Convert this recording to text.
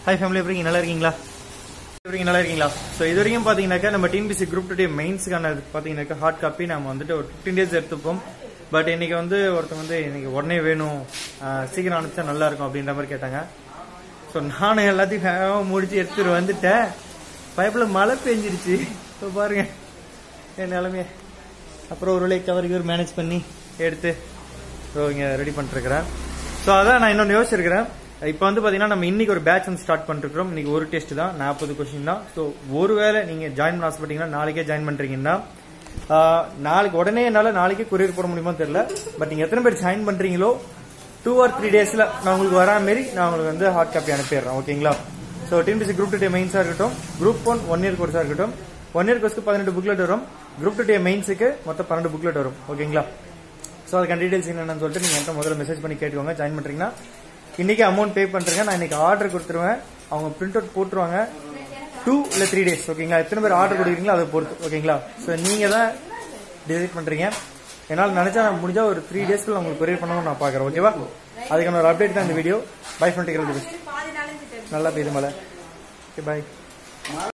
Hi family எப்படி இருக்கீங்க? நல்லா இருக்கீங்களா எப்படி இருக்கீங்க? நல்லா இருக்கீங்களா ஸோ இது வரைக்கும் பார்த்தீங்கன்னாக்கா நம்ம டிஎன்பிசி குரூப் டூ மெயின்ஸ்க்கான பார்த்தீங்கன்னாக்கா ஹார்ட் காப்பி நம்ம வந்துட்டு ஒரு ஃபிஃப்டீன் டேஸ் எடுத்துப்போம் பட் இன்னைக்கு வந்து ஒருத்தவங்க வந்து இன்னைக்கு உடனே வேணும் ஆஹ் சீக்கிரம் அனுப்பிச்சா நல்லா இருக்கும் அப்படின்ற மாதிரி கேட்டாங்க ஸோ நானும் எல்லாத்தையும் வேகமா முடிச்சு எடுத்துட்டு வந்துட்டேன் பைப்பில் மழை பெஞ்சிருச்சு இப்போ பாருங்க என் நிலமைய அப்புறம் ஒரு வேலை கவர் கவர் மேனேஜ் பண்ணி எடுத்து ஸோ இங்கே ரெடி பண்ணிருக்கிறேன் ஸோ அதான் நான் இன்னொன்று யோசிச்சிருக்கிறேன் இப்போ வந்து பார்த்தீங்கன்னா நம்ம இன்னைக்கு ஒரு பேட்ச் வந்து ஸ்டார்ட் பண்ணிருக்கிறோம் இன்னைக்கு ஒரு டெஸ்ட் தான் நாற்பது கொஸ்டின் தான் ஸோ ஒருவேளை நீங்கள் ஜாயின் பண்ண ஆசைப்பட்டீங்கன்னா நாளைக்கே ஜாயின் பண்ணுறீங்கன்னா ஆஹ், நாளைக்கு உடனே என்னால் நாளைக்கே கொரியர் போட முடியுமான்னு தெரியல பட் நீங்கள் எத்தனை பேர் ஜாயின் பண்ணுறீங்களோ டூ ஆர் த்ரீ டேஸில் நான் உங்களுக்கு வரா மாரி நான் உங்களுக்கு வந்து ஹார்ட் காப்பி அனுப்பிடுறேன் ஓகேங்களா so TNPSC group two day மெயின்ஸாக இருக்கட்டும் குரூப் ஒன் ஒன் இயர் கோர்ஸாக இருக்கட்டும் ஒன் இயர் கோர்ஸ்க்கு பதினெட்டு புக்லெட் வரும் குரூப் டூ டே மெயின்ஸுக்கு மொத்தம் பன்னெண்டு புக்லெட் வரும் ஓகேங்களா ஸோ அதுக்கான டீடைல்ஸ் என்னன்னு சொல்லிட்டு நீங்கள் என்கிட்ட முதல்ல மெசேஜ் பண்ணி கேட்டுக்கோங்க ஜாயின் பண்ணுறீங்கன்னா இன்னைக்கு அமௌண்ட் பே பண்ணுறேங்க நான் இன்னைக்கு ஆர்டர் கொடுத்துருவேன் அவங்க பிரிண்ட் அவுட் போட்டுருவாங்க டூ இல்லை த்ரீ டேஸ் ஓகேங்களா எத்தனை பேர் ஆர்டர் கொடுக்குறீங்களோ அதை பொறுத்து ஓகேங்களா ஸோ நீங்கள் தான் டிசைட் பண்ணுறீங்க என்னால் நினச்சா நான் முடிஞ்சா ஒரு த்ரீ டேஸ்க்குள்ள உங்களுக்கு கொரியர் பண்ணணும்னு நான் பார்க்குறேன் ஓகேவா அதுக்கான ஒரு அப்டேட் தான் இந்த வீடியோ பை பண்ணிட்டு நல்லா பெய்யுது மழை ஓகே பாய்